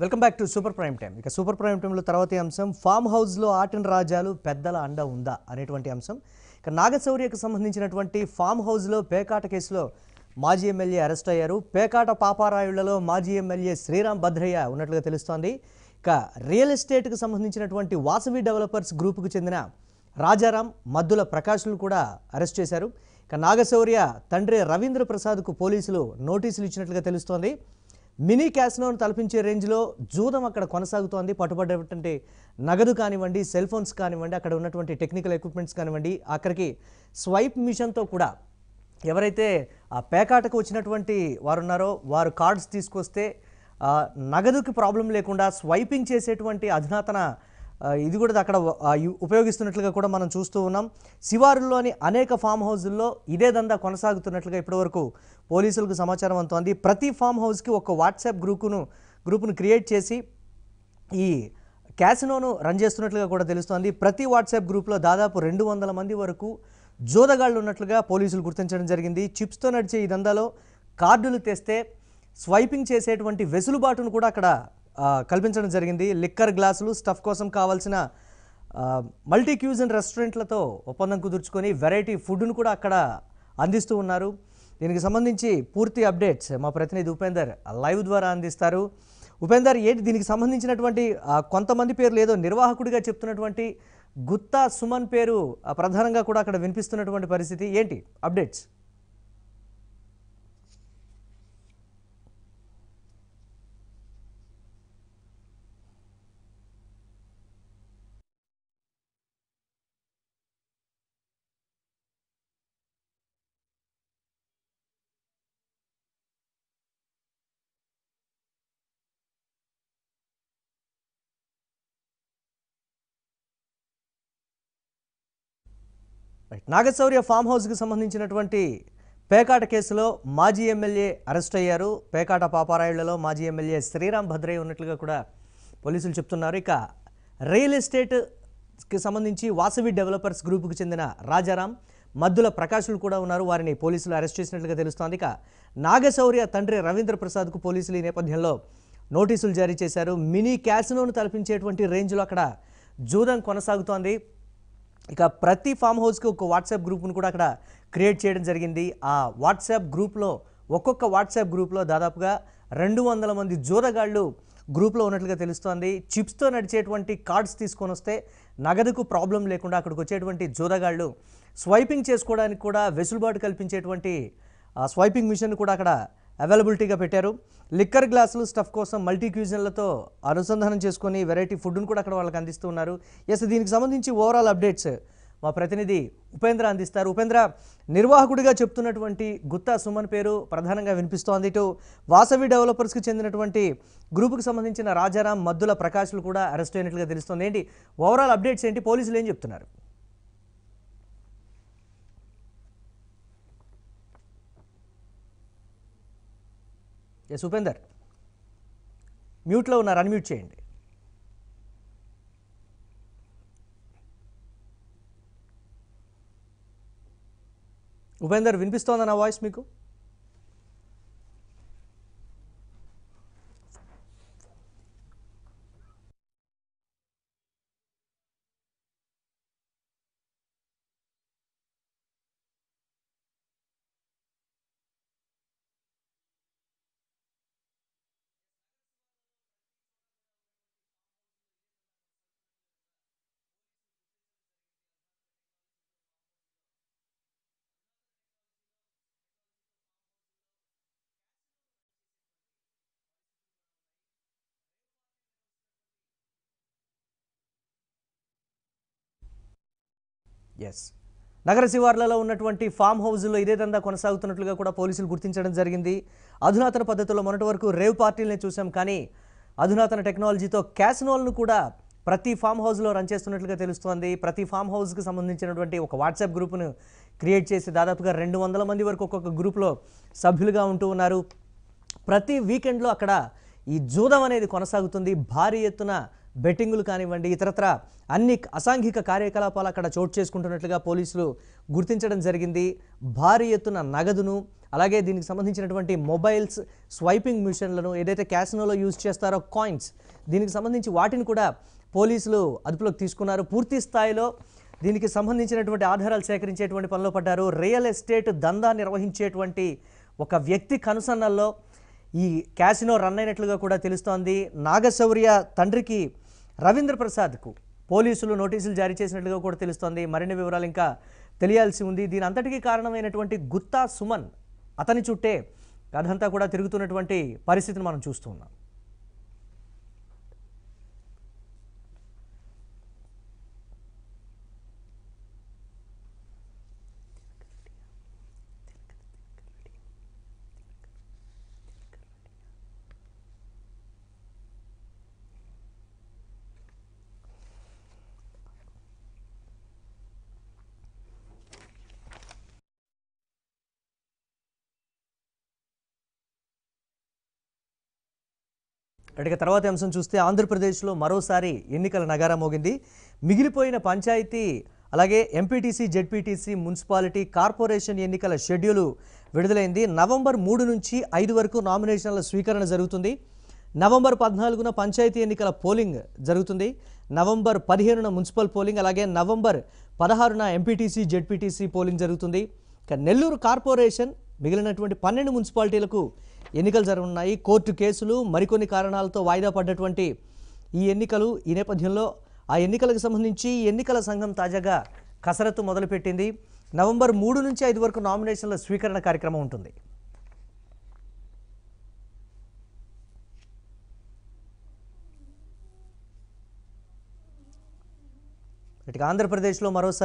welcome back to super prime time ఇక super prime టైంలో తర్వాతి అంశం ఫామ్ హౌస్లో ఆటన్ రాజాలు పెద్దల అండ ఉందా అనేటువంటి అంశం ఇక నాగశౌర్యకు సంబంధించినటువంటి ఫామ్ హౌస్లో పేకాట కేసులో మాజీ ఎమ్మెల్యే అరెస్ట్ అయ్యారు పేకాట పాపారాయుళ్లలో మాజీ ఎమ్మెల్యే శ్రీరామ్ భద్రయ్య ఉన్నట్లుగా తెలుస్తోంది ఇక రియల్ ఎస్టేట్కి సంబంధించినటువంటి వాసవి డెవలపర్స్ గ్రూపుకు చెందిన రాజారాం మద్దుల ప్రకాష్లు కూడా అరెస్ట్ చేశారు ఇక నాగశౌర్య తండ్రి రవీంద్ర ప్రసాద్కు పోలీసులు నోటీసులు ఇచ్చినట్లుగా తెలుస్తోంది మినీ క్యాసినోను తలపించే రేంజ్లో జూదం అక్కడ కొనసాగుతోంది పట్టుబడేటువంటి నగదు కానివ్వండి సెల్ ఫోన్స్ కానివ్వండి అక్కడ ఉన్నటువంటి టెక్నికల్ ఎక్విప్మెంట్స్ కానివ్వండి అక్కడికి స్వైప్ మిషన్తో కూడా ఎవరైతే ఆ పేకాటకు వచ్చినటువంటి వారు ఉన్నారో వారు కార్డ్స్ తీసుకొస్తే ఆ, నగదుకి ప్రాబ్లం లేకుండా స్వైపింగ్ చేసేటువంటి అధునాతన ఆ, ఇది కూడా అక్కడ ఆ, యు- ఉపయోగిస్తున్నట్లుగా కూడా మనం చూస్తూ ఉన్నాం శివారుల్లోని అనేక ఫామ్ హౌజుల్లో ఇదే దందా కొనసాగుతున్నట్లుగా ఇప్పటివరకు పోలీసులకు సమాచారం అందుతోంది ప్రతి ఫామ్ హౌస్కి ఒక వాట్సాప్ గ్రూపును గ్రూపును క్రియేట్ చేసి ఈ క్యాసినోను రన్ చేస్తున్నట్లుగా కూడా తెలుస్తోంది ప్రతి వాట్సాప్ గ్రూప్లో దాదాపు రెండు వందల మంది వరకు జోదగాళ్ళు ఉన్నట్లుగా పోలీసులు గుర్తించడం జరిగింది చిప్స్తో నడిచే ఈ దందాలో కార్డులు తెస్తే స్వైపింగ్ చేసేటువంటి వెసులుబాటును కూడా అక్కడ ఆ, కల్పించడం జరిగింది లిక్కర్ గ్లాసులు స్టఫ్ కోసం కావాల్సిన ఆ, మల్టీ క్యూజన్ రెస్టారెంట్లతో ఒప్పందం కుదుర్చుకొని వెరైటీ ఫుడ్ను కూడా అక్కడ అందిస్తూ ఉన్నారు దీనికి సంబంధించి పూర్తి అప్డేట్స్ మా ప్రతినిధి ఉపేందర్ లైవ్ ద్వారా అందిస్తారు ఉపేందర్ ఏంటి దీనికి సంబంధించినటువంటి ఆ, కొంతమంది పేర్లు ఏదో నిర్వాహకుడిగా చెప్తున్నటువంటి గుత్తా సుమన్ పేరు ఆ, ప్రధానంగా కూడా అక్కడ వినిపిస్తున్నటువంటి పరిస్థితి ఏంటి అప్డేట్స్ రైట్ నాగశౌర్య ఫామ్ హౌస్కి సంబంధించినటువంటి పేకాట కేసులో మాజీ ఎమ్మెల్యే అరెస్ట్ అయ్యారు పేకాట పాపారాయుళ్లలో మాజీ ఎమ్మెల్యే శ్రీరామ్ భద్రయ్య ఉన్నట్లుగా కూడా పోలీసులు చెప్తున్నారు ఇక రియల్ ఎస్టేట్కి సంబంధించి వాసవి డెవలపర్స్ గ్రూపుకు చెందిన రాజారాం మద్దుల ప్రకాశులు కూడా ఉన్నారు వారిని పోలీసులు అరెస్ట్ చేసినట్లుగా తెలుస్తోంది ఇక నాగశౌర్య తండ్రి రవీంద్ర ప్రసాద్కు పోలీసులు ఈ నేపథ్యంలో నోటీసులు జారీ చేశారు మినీ క్యాసినోను తలపించేటువంటి రేంజ్లో అక్కడ జూదం కొనసాగుతోంది ఇక ప్రతి ఫామ్ హౌస్కి ఒక వాట్సాప్ గ్రూప్ను కూడా అక్కడ క్రియేట్ చేయడం జరిగింది ఆ వాట్సాప్ గ్రూప్లో ఒక్కొక్క వాట్సాప్ గ్రూప్లో దాదాపుగా రెండు వందల మంది జోదగాళ్ళు గ్రూప్లో ఉన్నట్లుగా తెలుస్తోంది చిప్స్తో నడిచేటువంటి కార్డ్స్ తీసుకొని వస్తే నగదుకు ప్రాబ్లం లేకుండా అక్కడికి వచ్చేటువంటి జోదగాళ్ళు స్వైపింగ్ చేసుకోవడానికి కూడా వెసులుబాటు కల్పించేటువంటి ఆ స్వైపింగ్ మిషన్ కూడా అక్కడ అవైలబిలిటీగా పెట్టారు లిక్కర్ గ్లాసులు స్టఫ్ కోసం మల్టీ క్యూజన్లతో అనుసంధానం చేసుకొని వెరైటీ ఫుడ్ను కూడా అక్కడ వాళ్ళకి అందిస్తూ ఉన్నారు ఎస్ దీనికి సంబంధించి ఓవరాల్ అప్డేట్స్ మా ప్రతినిధి ఉపేంద్ర అందిస్తారు ఉపేంద్ర నిర్వాహకుడిగా చెప్తున్నటువంటి గుత్తా సుమన్ పేరు ప్రధానంగా వినిపిస్తోంది ఇటు వాసవి డెవలపర్స్కి చెందినటువంటి గ్రూపుకి సంబంధించిన రాజారాం మద్దుల ప్రకాష్లు కూడా అరెస్ట్ అయినట్లుగా తెలుస్తోంది ఏంటి ఓవరాల్ అప్డేట్స్ ఏంటి పోలీసులు ఏం చెప్తున్నారు ఎస్ ఉపేందర్ మ్యూట్లో ఉన్నారు అన్మ్యూట్ చేయండి ఉపేందర్ వినిపిస్తోందా నా వాయిస్ మీకు ఎస్ నగర శివార్లలో ఉన్నటువంటి ఫామ్ హౌస్లో ఇదే దందా కొనసాగుతున్నట్లుగా కూడా పోలీసులు గుర్తించడం జరిగింది అధునాతన పద్ధతిలో మొన్నటి వరకు రేవ్ పార్టీలనే చూసాం కానీ అధునాతన టెక్నాలజీతో క్యాసినోలను కూడా ప్రతి ఫామ్ హౌస్లో రన్ చేస్తున్నట్లుగా తెలుస్తోంది ప్రతి ఫామ్ హౌస్కి సంబంధించినటువంటి ఒక వాట్సాప్ గ్రూప్ను క్రియేట్ చేసి దాదాపుగా రెండు వందల మంది వరకు ఒక్కొక్క గ్రూప్లో సభ్యులుగా ఉంటూ ఉన్నారు ప్రతి వీకెండ్లో అక్కడ ఈ జూదం అనేది కొనసాగుతుంది భారీ ఎత్తున బెట్టింగులు కానివ్వండి ఇతరత్ర అన్ని అసాంఘిక కార్యకలాపాలు అక్కడ చోటు చేసుకుంటున్నట్లుగా పోలీసులు గుర్తించడం జరిగింది భారీ ఎత్తున నగదును అలాగే దీనికి సంబంధించినటువంటి మొబైల్స్ స్వైపింగ్ మిషన్లను ఏదైతే క్యాసినోలో యూజ్ చేస్తారో కాయిన్స్ దీనికి సంబంధించి వాటిని కూడా పోలీసులు అదుపులోకి తీసుకున్నారు పూర్తి స్థాయిలో దీనికి సంబంధించినటువంటి ఆధారాలు సేకరించేటువంటి పనిలో పడ్డారు రియల్ ఎస్టేట్ దందా నిర్వహించేటువంటి ఒక వ్యక్తి కనుసన్నల్లో ఈ క్యాసినో రన్ అయినట్లుగా కూడా తెలుస్తోంది నాగశౌర్య తండ్రికి రవీంద్ర ప్రసాద్కు పోలీసులు నోటీసులు జారీ చేసినట్లుగా కూడా తెలుస్తోంది మరిన్ని వివరాలు ఇంకా తెలియాల్సి ఉంది దీని అంతటికీ కారణమైనటువంటి గుత్తా సుమన్ అతని చుట్టే కథంతా కూడా తిరుగుతున్నటువంటి పరిస్థితిని మనం చూస్తూ ఉన్నాం అటుగా తర్వాత అంశం చూస్తే ఆంధ్రప్రదేశ్లో మరోసారి ఎన్నికల నగారా మోగింది మిగిలిపోయిన పంచాయతీ అలాగే ఎంపీటీసీ జెడ్పీటీసీ మున్సిపాలిటీ కార్పొరేషన్ ఎన్నికల షెడ్యూలు విడుదలైంది నవంబర్ మూడు నుంచి ఐదు వరకు నామినేషన్ల స్వీకరణ జరుగుతుంది నవంబర్ పద్నాలుగున పంచాయతీ ఎన్నికల పోలింగ్ జరుగుతుంది నవంబర్ పదిహేనున మున్సిపల్ పోలింగ్ అలాగే నవంబర్ పదహారున ఎంపీటీసీ జెడ్పీటీసీ పోలింగ్ జరుగుతుంది ఇక నెల్లూరు కార్పొరేషన్ మిగిలినటువంటి పన్నెండు మున్సిపాలిటీలకు ఎన్నికలు జరగనున్నాయి కోర్టు కేసులు మరికొన్ని కారణాలతో వాయిదా పడ్డటువంటి ఈ ఎన్నికలు ఈ నేపథ్యంలో ఆ ఎన్నికలకు సంబంధించి ఎన్నికల సంఘం తాజాగా కసరత్తు మొదలుపెట్టింది నవంబర్ మూడు నుంచి ఐదు వరకు నామినేషన్ల స్వీకరణ కార్యక్రమం ఉంటుంది ఇటుక ఆంధ్రప్రదేశ్లో మరోసారి